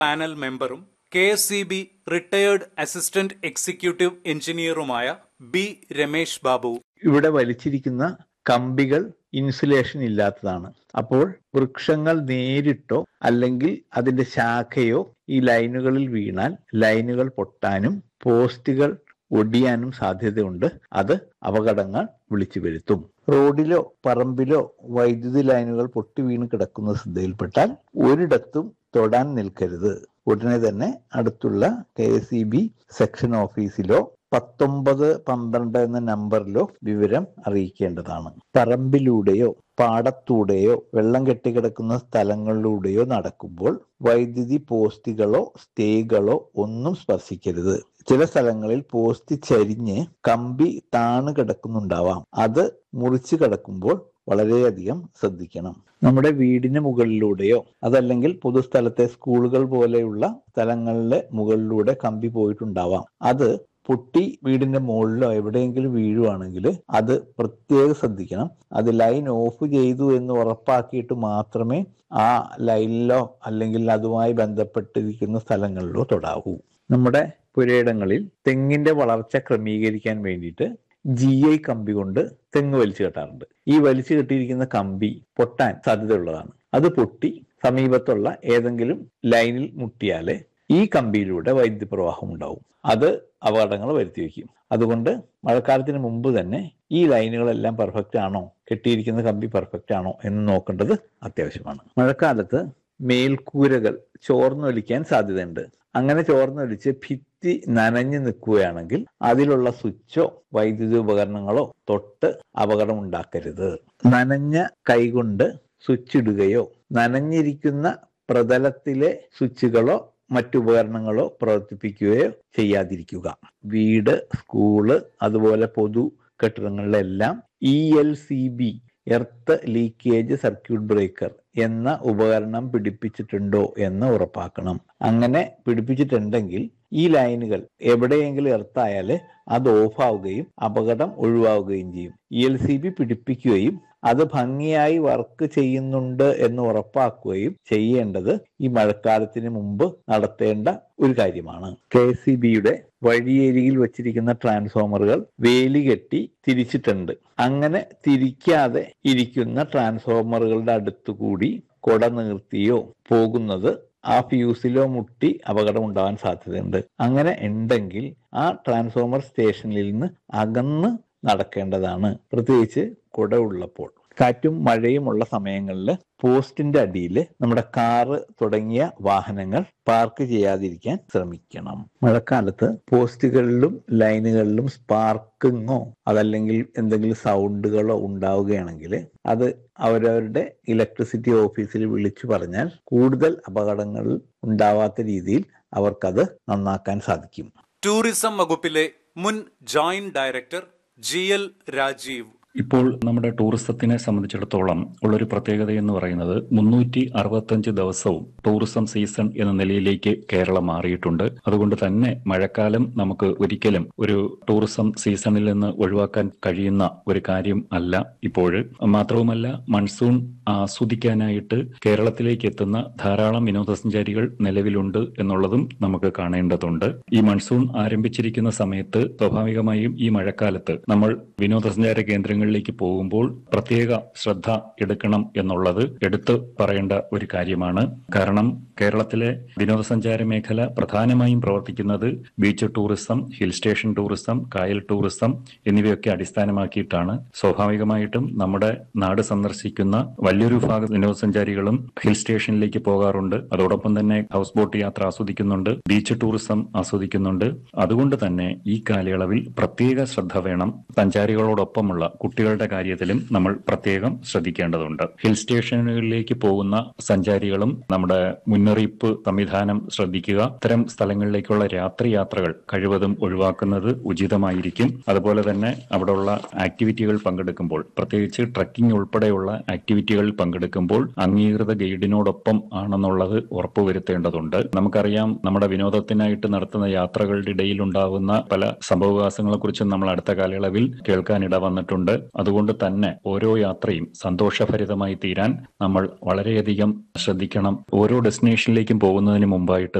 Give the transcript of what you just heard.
panel മെമ്പറും K S C B retired assistant executive എഞ്ചിനീയറുമായ B Ramesh Babu ഇവിടെ വലിച്ചിരിക്കുന്ന കമ്പികൾ ഇൻസുലേഷൻ ഇല്ലാത്തതാണ് അപ്പോൾ വൃക്ഷങ്ങൾ നേരിട്ടോ അല്ലെങ്കിൽ അതിന്റെ ശാഖയോ ഈ ലൈനുകളിൽ വീണാൽ ലൈനുകൾ പൊട്ടാനും പോസ്റ്റുകൾ ഒടിയാനും സാധ്യതയുണ്ട് അത് അപകടങ്ങൾ വിളിച്ചു വരുത്തും റോഡിലോ പറമ്പിലോ വൈദ്യുതി ലൈനുകൾ പൊട്ടി വീണ് കിടക്കുന്ന ശ്രദ്ധയിൽപ്പെട്ടാൽ ഒരിടത്തും തൊടാൻ നിൽക്കരുത് ഉടനെ തന്നെ അടുത്തുള്ള K S E B section ഓഫീസിലോ പത്തൊമ്പത് പന്ത്രണ്ട് എന്ന നമ്പറിലോ വിവരം അറിയിക്കേണ്ടതാണ് പറമ്പിലൂടെയോ പാടത്തൂടെയോ വെള്ളം കെട്ടിക്കിടക്കുന്ന സ്ഥലങ്ങളിലൂടെയോ നടക്കുമ്പോൾ വൈദ്യുതി പോസ്റ്റുകളോ സ്റ്റേകളോ ഒന്നും സ്പർശിക്കരുത് ചില സ്ഥലങ്ങളിൽ പോസ്റ്റ് ചരിഞ്ഞ് കമ്പി താണു കിടക്കുന്നുണ്ടാവാം അത് മുറിച്ചു കിടക്കുമ്പോൾ വളരെയധികം ശ്രദ്ധിക്കണം നമ്മുടെ വീടിന് മുകളിലൂടെയോ അതല്ലെങ്കിൽ പൊതുസ്ഥലത്തെ സ്കൂളുകൾ പോലെയുള്ള സ്ഥലങ്ങളിലെ മുകളിലൂടെ കമ്പി പോയിട്ടുണ്ടാവാം അത് പൊട്ടി വീടിന്റെ മുകളിലോ എവിടെയെങ്കിലും വീഴുവാണെങ്കിൽ അത് പ്രത്യേകം ശ്രദ്ധിക്കണം അത് ലൈൻ ഓഫ് ചെയ്തു എന്ന് ഉറപ്പാക്കിയിട്ട് മാത്രമേ ആ ലൈനിലോ അല്ലെങ്കിൽ അതുമായി ബന്ധപ്പെട്ടിരിക്കുന്ന സ്ഥലങ്ങളിലോ തൊടാവൂ നമ്മുടെ പുരയിടങ്ങളിൽ തെങ്ങിന്റെ വളർച്ച ക്രമീകരിക്കാൻ വേണ്ടിയിട്ട് ജി ഐ കമ്പി കൊണ്ട് തെങ്ങ് വലിച്ചു കെട്ടാറുണ്ട് ഈ വലിച്ചു കെട്ടിയിരിക്കുന്ന കമ്പി പൊട്ടാൻ സാധ്യതയുള്ളതാണ് അത് പൊട്ടി സമീപത്തുള്ള ഏതെങ്കിലും ലൈനിൽ മുട്ടിയാല് ഈ കമ്പിയിലൂടെ വൈദ്യുതി പ്രവാഹം ഉണ്ടാവും അത് അപകടങ്ങൾ വരുത്തി വയ്ക്കും അതുകൊണ്ട് മഴക്കാലത്തിന് മുമ്പ് തന്നെ ഈ ലൈനുകളെല്ലാം പെർഫെക്റ്റ് ആണോ കെട്ടിയിരിക്കുന്ന കമ്പി പെർഫെക്റ്റ് ആണോ എന്ന് നോക്കേണ്ടത് അത്യാവശ്യമാണ് മഴക്കാലത്ത് മേൽക്കൂരകൾ ചോർന്നൊലിക്കാൻ സാധ്യതയുണ്ട് അങ്ങനെ ചോർന്നൊലിച്ച് ഭിത്തി നനഞ്ഞു നിൽക്കുകയാണെങ്കിൽ അതിലുള്ള സ്വിച്ചോ വൈദ്യുതി ഉപകരണങ്ങളോ തൊട്ട് അപകടം ഉണ്ടാക്കരുത് നനഞ്ഞ കൈകൊണ്ട് സ്വിച്ച് ഇടുകയോ നനഞ്ഞിരിക്കുന്ന പ്രതലത്തിലെ സ്വിച്ചുകളോ മറ്റുപകരണങ്ങളോ പ്രവർത്തിപ്പിക്കുകയോ ചെയ്യാതിരിക്കുക വീട് സ്കൂള് അതുപോലെ പൊതു കെട്ടിടങ്ങളിലെല്ലാം E L C B earth leakage circuit breaker എന്ന ഉപകരണം പിടിപ്പിച്ചിട്ടുണ്ടോ എന്ന് ഉറപ്പാക്കണം അങ്ങനെ പിടിപ്പിച്ചിട്ടുണ്ടെങ്കിൽ ഈ ലൈനുകൾ എവിടെയെങ്കിലും എർത്തായാൽ അത് ഓഫാവുകയും അപകടം ഒഴിവാവുകയും ചെയ്യും ഇ എൽ സി ബി പിടിപ്പിക്കുകയും അത് ഭംഗിയായി വർക്ക് ചെയ്യുന്നുണ്ട് എന്ന് ഉറപ്പാക്കുകയും ചെയ്യേണ്ടത് ഈ മഴക്കാലത്തിന് മുമ്പ് നടത്തേണ്ട ഒരു കാര്യമാണ് കെ എസ് സി ബിയുടെ വഴിയരികിൽ വച്ചിരിക്കുന്ന ട്രാൻസ്ഫോമറുകൾ വേലി കെട്ടി തിരിച്ചിട്ടുണ്ട് അങ്ങനെ തിരിക്കാതെ ഇരിക്കുന്ന ട്രാൻസ്ഫോമറുകളുടെ അടുത്തുകൂടി കൊട നിർത്തിയോ പോകുന്നത് ആ ഫ്യൂസിലോ മുട്ടി അപകടം ഉണ്ടാവാൻ സാധ്യതയുണ്ട് അങ്ങനെ ഉണ്ടെങ്കിൽ ആ ട്രാൻസ്ഫോമർ സ്റ്റേഷനിൽ നിന്ന് അകന്ന് നടക്കേണ്ടതാണ് പ്രത്യേകിച്ച് കുട ഉള്ളപ്പോൾ കാറ്റും മഴയും ഉള്ള സമയങ്ങളിൽ പോസ്റ്റിന്റെ അടിയിൽ നമ്മുടെ കാറ് തുടങ്ങിയ വാഹനങ്ങൾ പാർക്ക് ചെയ്യാതിരിക്കാൻ ശ്രമിക്കണം മഴക്കാലത്ത് പോസ്റ്റുകളിലും ലൈനുകളിലും സ്പാർക്കിങ്ങോ അതല്ലെങ്കിൽ എന്തെങ്കിലും സൗണ്ടുകളോ ഉണ്ടാവുകയാണെങ്കിൽ അത് അവരവരുടെ ഇലക്ട്രിസിറ്റി ഓഫീസിൽ വിളിച്ചു പറഞ്ഞാൽ കൂടുതൽ അപകടങ്ങൾ ഉണ്ടാവാത്ത രീതിയിൽ അവർക്കത് നന്നാക്കാൻ സാധിക്കും ടൂറിസം വകുപ്പിലെ മുൻ joint director G L Rajeev ഇപ്പോൾ നമ്മുടെ ടൂറിസത്തിനെ സംബന്ധിച്ചിടത്തോളം ഉള്ളൊരു പ്രത്യേകത എന്ന് പറയുന്നത് മുന്നൂറ്റി അറുപത്തഞ്ച് ദിവസവും ടൂറിസം സീസൺ എന്ന നിലയിലേക്ക് കേരളം മാറിയിട്ടുണ്ട് അതുകൊണ്ട് തന്നെ മഴക്കാലം നമുക്ക് ഒരിക്കലും ഒരു ടൂറിസം സീസണിൽ നിന്ന് ഒഴിവാക്കാൻ കഴിയുന്ന ഒരു കാര്യം അല്ല ഇപ്പോൾ മാത്രവുമല്ല മൺസൂൺ ആസ്വദിക്കാനായിട്ട് കേരളത്തിലേക്ക് എത്തുന്ന ധാരാളം വിനോദസഞ്ചാരികൾ നിലവിലുണ്ട് എന്നുള്ളതും നമുക്ക് കാണേണ്ടതുണ്ട് ഈ മൺസൂൺ ആരംഭിച്ചിരിക്കുന്ന സമയത്ത് സ്വാഭാവികമായും ഈ മഴക്കാലത്ത് നമ്മൾ വിനോദസഞ്ചാര കേന്ദ്രങ്ങളിലേക്ക് പോകുമ്പോൾ പ്രത്യേക ശ്രദ്ധ എടുക്കണം എന്നുള്ളത് എടുത്തു പറയേണ്ട ഒരു കാര്യമാണ് കാരണം കേരളത്തിലെ വിനോദസഞ്ചാര മേഖല പ്രധാനമായും പ്രവർത്തിക്കുന്നത് beach tourism hill station tourism കായൽ ടൂറിസം എന്നിവയൊക്കെ അടിസ്ഥാനമാക്കിയിട്ടാണ് സ്വാഭാവികമായിട്ടും നമ്മുടെ നാട് സന്ദർശിക്കുന്ന വലിയൊരു ഭാഗം വിനോദസഞ്ചാരികളും ഹിൽ സ്റ്റേഷനിലേക്ക് പോകാറുണ്ട് അതോടൊപ്പം തന്നെ ഹൗസ് ബോട്ട് യാത്ര ആസ്വദിക്കുന്നുണ്ട് ബീച്ച് ടൂറിസം ആസ്വദിക്കുന്നുണ്ട് അതുകൊണ്ട് തന്നെ ഈ കാലയളവിൽ പ്രത്യേക ശ്രദ്ധ വേണം സഞ്ചാരികളോടൊപ്പമുള്ള കുട്ടികളുടെ കാര്യത്തിലും നമ്മൾ പ്രത്യേകം ശ്രദ്ധിക്കേണ്ടതുണ്ട് ഹിൽ സ്റ്റേഷനുകളിലേക്ക് പോകുന്ന സഞ്ചാരികളും നമ്മുടെ മുന്നറിയിപ്പ് സംവിധാനം ശ്രദ്ധിക്കുക ഇത്തരം സ്ഥലങ്ങളിലേക്കുള്ള രാത്രി യാത്രകൾ കഴിവതും ഒഴിവാക്കുന്നത് ഉചിതമായിരിക്കും അതുപോലെ തന്നെ അവിടെയുള്ള ആക്ടിവിറ്റികൾ പങ്കെടുക്കുമ്പോൾ പ്രത്യേകിച്ച് ട്രക്കിംഗ് ഉൾപ്പെടെയുള്ള ആക്ടിവിറ്റികൾ ആക്ടിവിറ്റികളിൽ പങ്കെടുക്കുമ്പോൾ അംഗീകൃത ഗൈഡിനോടൊപ്പം ആണെന്നുള്ളത് ഉറപ്പുവരുത്തേണ്ടതുണ്ട് നമുക്കറിയാം നമ്മുടെ വിനോദത്തിനായിട്ട് നടത്തുന്ന യാത്രകളുടെ ഇടയിൽ ഉണ്ടാകുന്ന പല സംഭവവികാസങ്ങളെക്കുറിച്ചും നമ്മൾ അടുത്ത കാലയളവിൽ കേൾക്കാനിട വന്നിട്ടുണ്ട് അതുകൊണ്ട് തന്നെ ഓരോ യാത്രയും സന്തോഷഭരിതമായി തീരാൻ നമ്മൾ വളരെയധികം ശ്രദ്ധിക്കണം ഓരോ ഡെസ്റ്റിനേഷനിലേക്കും പോകുന്നതിന് മുമ്പായിട്ട്